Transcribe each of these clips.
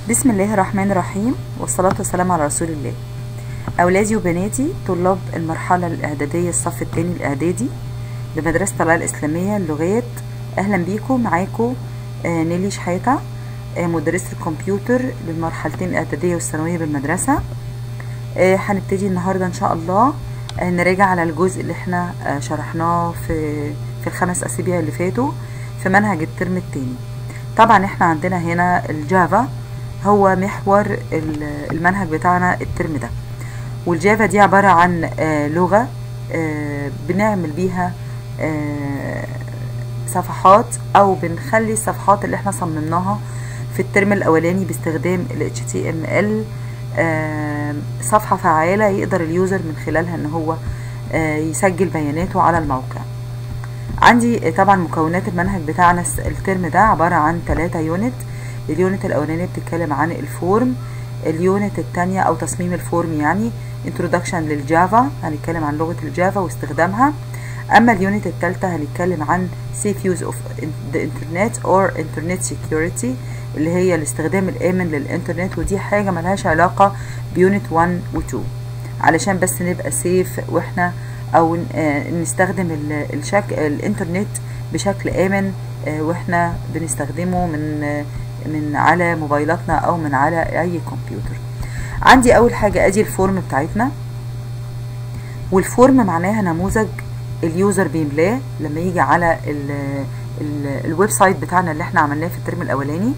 بسم الله الرحمن الرحيم والصلاة والسلام على رسول الله أولادي وبناتي طلاب المرحلة الإعدادية الصف الثاني الإعدادي بمدرسة طلال الإسلامية اللغات أهلا بيكم معاكم آه، نيلي شحاتة آه، مدرسة الكمبيوتر للمرحلتين الإعدادية والثانوية بالمدرسة آه، هنبتدي النهاردة إن شاء الله آه، نراجع على الجزء اللي احنا آه، شرحناه في في الخمس أسابيع اللي فاتوا في منهج الترم التاني طبعا احنا عندنا هنا الجافا هو محور ال- المنهج بتاعنا الترم ده والجافا دي عبارة عن آه، لغة آه، بنعمل بيها آه، صفحات او بنخلي الصفحات اللي احنا صممناها في الترم الاولاني باستخدام ال HTML آه، صفحة فعالة يقدر اليوزر من خلالها ان هو آه، يسجل بياناته على الموقع عندي طبعا مكونات المنهج بتاعنا الس- الترم ده عبارة عن ثلاثة يونت اليونت الأولانية بتتكلم عن الفورم اليونت التانية أو تصميم الفورم يعني introduction للجافا هنتكلم عن لغة الجافا واستخدامها أما اليونت التالتة هنتكلم عن safe use of the internet or internet security اللي هي الاستخدام الآمن للإنترنت ودي حاجة ملهاش علاقة بيونت 1 و 2 علشان بس نبقى سيف واحنا او ن- آه، نستخدم ال- الشك... الانترنت بشكل امن آه، واحنا بنستخدمه من آه، من على موبايلاتنا او من على اي كمبيوتر عندي اول حاجه ادي الفورم بتاعتنا والفورم معناها نموذج اليوزر بيملاه لما يجي على ال ال الويب سايت بتاعنا اللي احنا عملناه في الترم الاولاني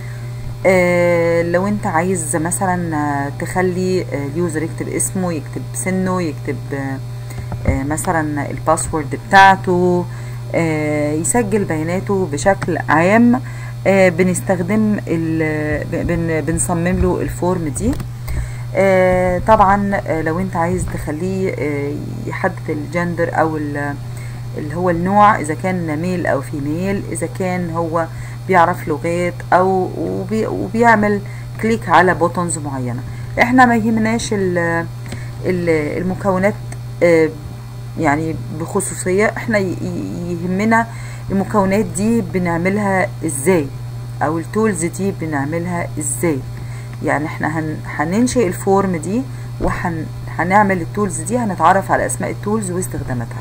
آه، لو انت عايز مثلا آه، تخلي آه، اليوزر يكتب اسمه يكتب سنه يكتب آه، آه، مثلا الباسورد بتاعته آه، يسجل بياناته بشكل عام آه، بنستخدم ال- بن- بنصمم له الفورم دي آه، طبعا آه، لو انت عايز تخليه آه، يحدد الجندر او ال- اللي هو النوع اذا كان ميل او فيميل اذا كان هو بيعرف لغات او وبي وبيعمل كليك على بوتونز معينه احنا ما يهمناش ال- ال- المكونات آه، يعني بخصوصيه احنا ي- ي- يهمنا المكونات دي بنعملها ازاي او التولز دي بنعملها ازاي يعني احنا هن هننشئ الفورم دي وهنعمل التولز دي هنتعرف على اسماء التولز واستخداماتها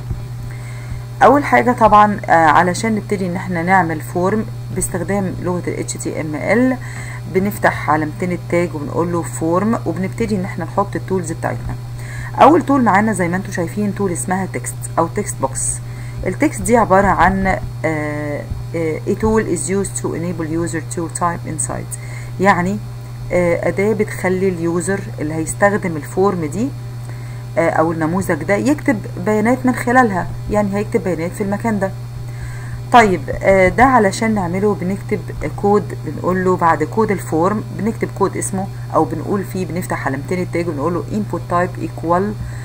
اول حاجه طبعا آه، علشان نبتدي ان احنا نعمل فورم باستخدام لغه ال HTML بنفتح علامتين التاج وبنقول له فورم وبنبتدي ان احنا نحط التولز بتاعتنا اول تول معانا زي ما انتم شايفين تول اسمها تكست او تكست بوكس التكست دي عباره عن آه، آه، a tool is used to enable user to type inside يعني آه، أداة بتخلي اليوزر اللي هيستخدم الفورم دي آه، أو النموذج ده يكتب بيانات من خلالها يعني هيكتب بيانات في المكان ده طيب آه، ده علشان نعمله بنكتب كود بنقول له بعد كود الفورم بنكتب كود اسمه او بنقول فيه بنفتح علامتين التاج ونقول له input type equal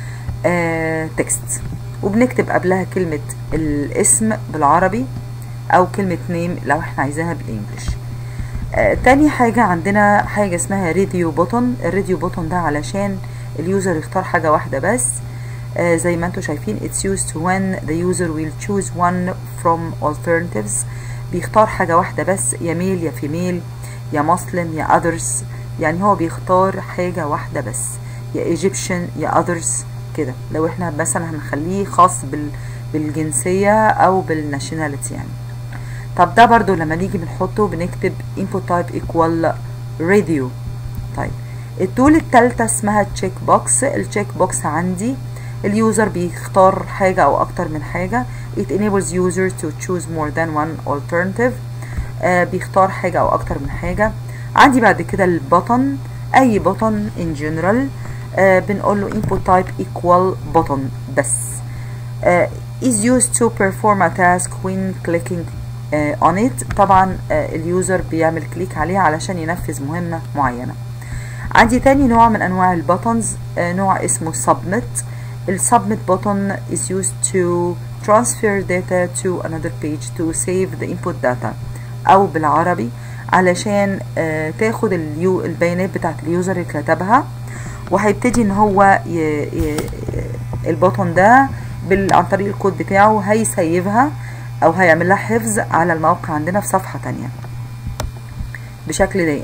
آه، text وبنكتب قبلها كلمة الاسم بالعربي او كلمة name لو احنا عايزاها بالانجلش آه، تاني حاجة عندنا حاجة اسمها راديو بوتون الراديو بوتون ده علشان اليوزر يختار حاجة واحدة بس آه، زي ما انتم شايفين it's used when the user will choose one from alternatives بيختار حاجة واحدة بس يا ميل يا فيميل يا مسلم يا others يعني هو بيختار حاجة واحدة بس يا Egyptian يا others كده لو احنا مثلا هنخليه خاص بال بالجنسية او بالناشوناليتي يعني طب ده برضو لما نيجي بنحطه بنكتب input type equal radio طيب التول التالتة اسمها تشيك بوكس التشيك بوكس عندي اليوزر بيختار حاجة أو أكتر من حاجة it enables user to choose more than one alternative آه بيختار حاجة أو أكتر من حاجة عندي بعد كده البطن أي بطن in general آه بنقول له input type equal button بس آه is used to perform a task when clicking آه on it طبعا آه اليوزر بيعمل كليك عليه علشان ينفذ مهمة معينة عندي تاني نوع من انواع البوتونز نوع اسمه submit السبميت بوتون is used to transfer data to another page to save the input data او بالعربي علشان آه، تاخد اليو البيانات بتاعت اليوزر اللي كتبها وهيبتدي ان هو ي... ي... البوتون ده بال... عن طريق الكود بتاعه هيسيفها او هيعمل لها حفظ على الموقع عندنا في صفحة تانية بشكل دائم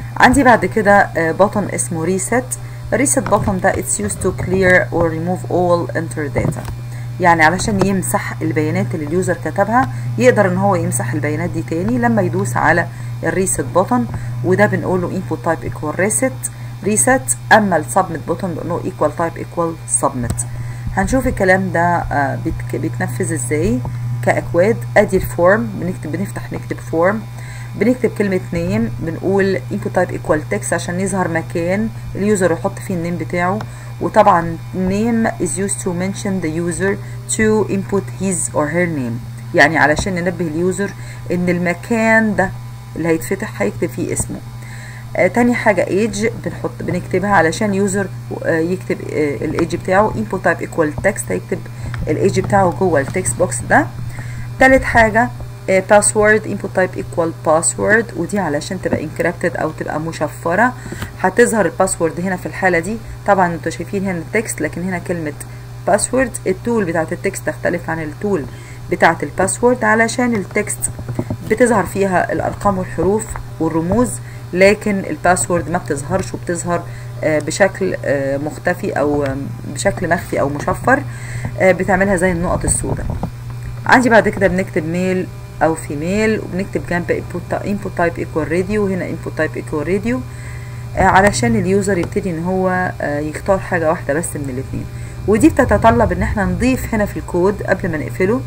عندي بعد كده بوتن اسمه ريست الريست بوتن ده it's used to clear or remove all enter data يعني علشان يمسح البيانات اللي اليوزر كتبها يقدر ان هو يمسح البيانات دي تاني لما يدوس على الريست بوتن وده بنقول له input type equal reset reset اما السبميت بوتن بنقول له equal type equal submit هنشوف الكلام ده بيتنفذ ازاي كاكواد ادي الفورم بنكتب بنفتح نكتب فورم بنكتب كلمة نيم بنقول input type equal text عشان يظهر مكان اليوزر يحط فيه النيم بتاعه وطبعا name is used to mention the user to input his or her name يعني علشان ننبه اليوزر ان المكان ده اللي هيتفتح هيكتب فيه اسمه آه تاني حاجة age بنحط بنكتبها علشان يوزر آه يكتب آه الايج بتاعه input type equal text هيكتب الايج بتاعه جوه التكست بوكس ده تالت حاجة باسورد input type equal password ودي علشان تبقى encrypted او تبقى مشفرة هتظهر الباسورد هنا في الحالة دي طبعا انتوا شايفين هنا التكست لكن هنا كلمة باسورد التول بتاعت التكست تختلف عن التول بتاعت الباسورد علشان التكست بتظهر فيها الارقام والحروف والرموز لكن الباسورد ما بتظهرش وبتظهر بشكل مختفي او بشكل مخفي او مشفر بتعملها زي النقط السوداء عندي بعد كده بنكتب ميل او فيميل وبنكتب جنب input type equal radio وهنا input type equal radio علشان اليوزر يبتدي ان هو يختار حاجه واحده بس من الاثنين ودي بتتطلب ان احنا نضيف هنا في الكود قبل ما نقفله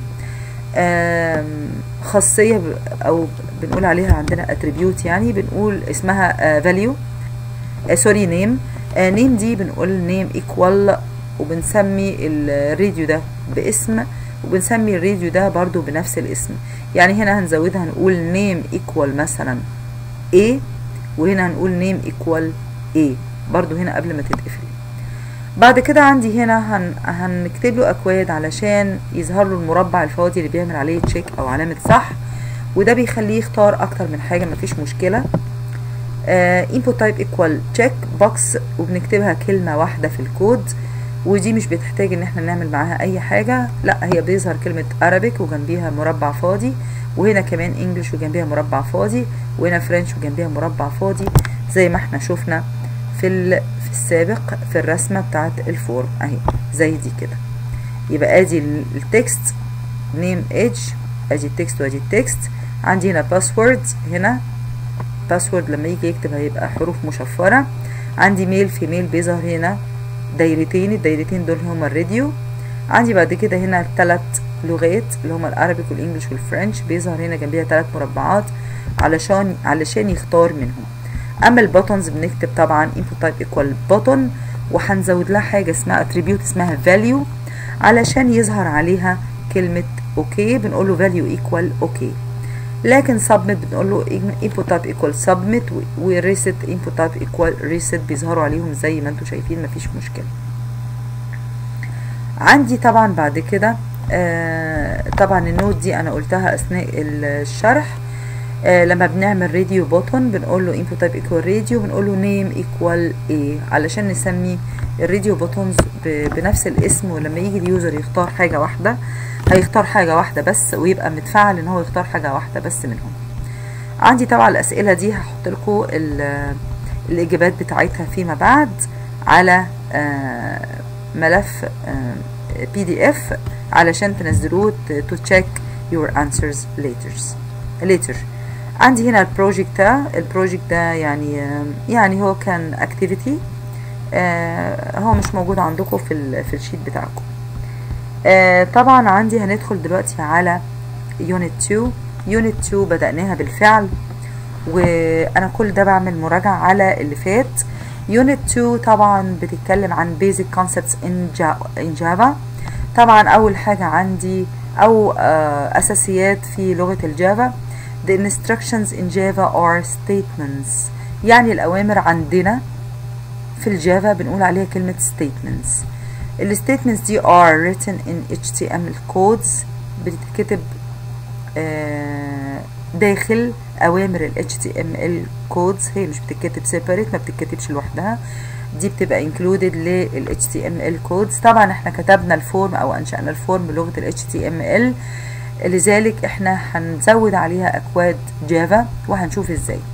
خاصيه او بنقول عليها عندنا attribute يعني بنقول اسمها value سوري نيم نيم دي بنقول نيم equal وبنسمي الراديو ده باسم وبنسمي الراديو ده برضو بنفس الاسم يعني هنا هنزودها هنقول نيم ايكوال مثلا A وهنا هنقول نيم ايكوال A برضو هنا قبل ما تتقفل بعد كده عندي هنا هن هنكتب له اكواد علشان يظهر له المربع الفاضي اللي بيعمل عليه تشيك او علامة صح وده بيخليه يختار اكتر من حاجة مفيش مشكلة uh, input type equal check box وبنكتبها كلمة واحدة في الكود ودي مش بتحتاج ان احنا نعمل معاها اي حاجة لا هي بيظهر كلمة Arabic وجنبيها مربع فاضي وهنا كمان انجلش وجنبيها مربع فاضي وهنا فرنش وجنبيها مربع فاضي زي ما احنا شفنا في في السابق في الرسمة بتاعت الفورم اهي زي دي كده يبقى ادي التكست نيم ايدج ادي التكست وادي التكست عندي هنا باسورد هنا باسورد لما يجي يكتب هيبقى حروف مشفرة عندي ميل في ميل بيظهر هنا دايرتين الدايرتين دول هما الراديو عندي بعد كده هنا الثلاث لغات اللي هما العربيك والانجليش والفرنش بيظهر هنا جنبيها ثلاث مربعات علشان علشان يختار منهم اما البوتونز بنكتب طبعا input type equal button وهنزود لها حاجه اسمها attribute اسمها value علشان يظهر عليها كلمه اوكي بنقول له value equal اوكي لكن submit بنقول له input type equal submit و reset input type equal reset بيظهروا عليهم زي ما انتم شايفين مفيش مشكلة عندي طبعا بعد كده آه طبعا النوت دي انا قلتها اثناء الشرح آه لما بنعمل راديو بوتون بنقول له input type equal radio بنقول له name equal a علشان نسمي الراديو بوتونز بنفس الاسم ولما يجي اليوزر يختار حاجة واحدة هيختار حاجة واحدة بس ويبقى متفعل ان هو يختار حاجة واحدة بس منهم عندي طبعا الاسئلة دي هحط لكم الاجابات بتاعتها فيما بعد على ملف بي دي اف علشان تنزلوه to check your answers later later عندي هنا البروجكت ده البروجكت ده يعني يعني هو كان activity هو مش موجود عندكم في في الشيت بتاعكم آه طبعا عندي هندخل دلوقتي على يونت 2 يونت 2 بدأناها بالفعل وانا كل ده بعمل مراجعة على اللي فات يونت 2 طبعا بتتكلم عن basic concepts in Java, in Java. طبعا اول حاجة عندي او آه اساسيات في لغة الجافا the instructions in Java are statements يعني الاوامر عندنا في الجافا بنقول عليها كلمة statements الستيتمنتس دي are written in HTML codes بتتكتب داخل اوامر ال HTML codes هي مش بتتكتب separate ما بتتكتبش لوحدها دي بتبقى included لل HTML codes طبعا احنا كتبنا الفورم او انشأنا الفورم بلغة ال HTML لذلك احنا هنزود عليها اكواد جافا وهنشوف ازاي